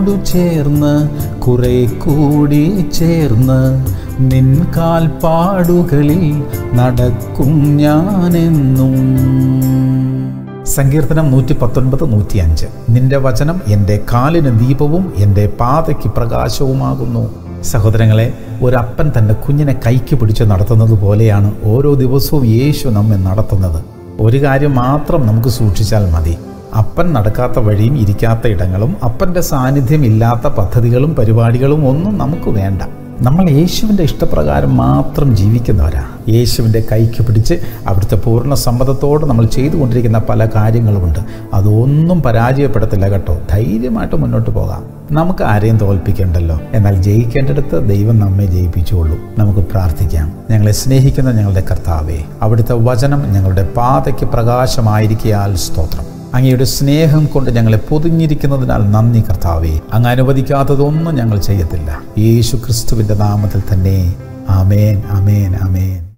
നിന്നോടു ചേർന്ന് കുറെ കൂടി ചേർന്ന് നിൻ കാൽപ്പാടുകളിൽ നടക്കും ഞാനെന്നും സങ്കീർത്തനം നൂറ്റി പത്തൊൻപത് നൂറ്റി അഞ്ച് നിന്റെ വചനം എൻ്റെ കാലിന് ദീപവും എൻ്റെ പാതയ്ക്ക് പ്രകാശവുമാകുന്നു സഹോദരങ്ങളെ ഒരപ്പൻ തൻ്റെ കുഞ്ഞിനെ കൈക്ക് പിടിച്ച് നടത്തുന്നത് പോലെയാണ് ഓരോ ദിവസവും യേശു നമ്മെ നടത്തുന്നത് ഒരു കാര്യം മാത്രം നമുക്ക് സൂക്ഷിച്ചാൽ മതി അപ്പൻ നടക്കാത്ത വഴിയും ഇരിക്കാത്ത ഇടങ്ങളും അപ്പൻ്റെ സാന്നിധ്യം ഇല്ലാത്ത പദ്ധതികളും പരിപാടികളും ഒന്നും നമുക്ക് വേണ്ട നമ്മൾ യേശുവിൻ്റെ ഇഷ്ടപ്രകാരം മാത്രം ജീവിക്കുന്നവരാ യേശുവിൻ്റെ കൈക്ക് പിടിച്ച് അവിടുത്തെ പൂർണ്ണ സമ്മതത്തോടെ നമ്മൾ ചെയ്തുകൊണ്ടിരിക്കുന്ന പല കാര്യങ്ങളുമുണ്ട് അതൊന്നും പരാജയപ്പെടത്തില്ല കേട്ടോ ധൈര്യമായിട്ട് മുന്നോട്ട് പോകാം നമുക്ക് ആരെയും തോൽപ്പിക്കേണ്ടല്ലോ എന്നാൽ ജയിക്കേണ്ടടുത്ത് ദൈവം നമ്മെ ജയിപ്പിച്ചുള്ളൂ നമുക്ക് പ്രാർത്ഥിക്കാം ഞങ്ങളെ സ്നേഹിക്കുന്ന ഞങ്ങളുടെ കർത്താവേ അവിടുത്തെ വചനം ഞങ്ങളുടെ പാതയ്ക്ക് പ്രകാശമായിരിക്കയാൽ സ്തോത്രം അങ്ങയുടെ സ്നേഹം കൊണ്ട് ഞങ്ങളെ പൊതിഞ്ഞിരിക്കുന്നതിനാൽ നന്ദി കർത്താവേ അങ്ങ് അനുവദിക്കാത്തതൊന്നും ഞങ്ങൾ ചെയ്യത്തില്ല യേശു ക്രിസ്തുവിൻ്റെ നാമത്തിൽ തന്നെ ആമേൻ ആമേൻ ആമേൻ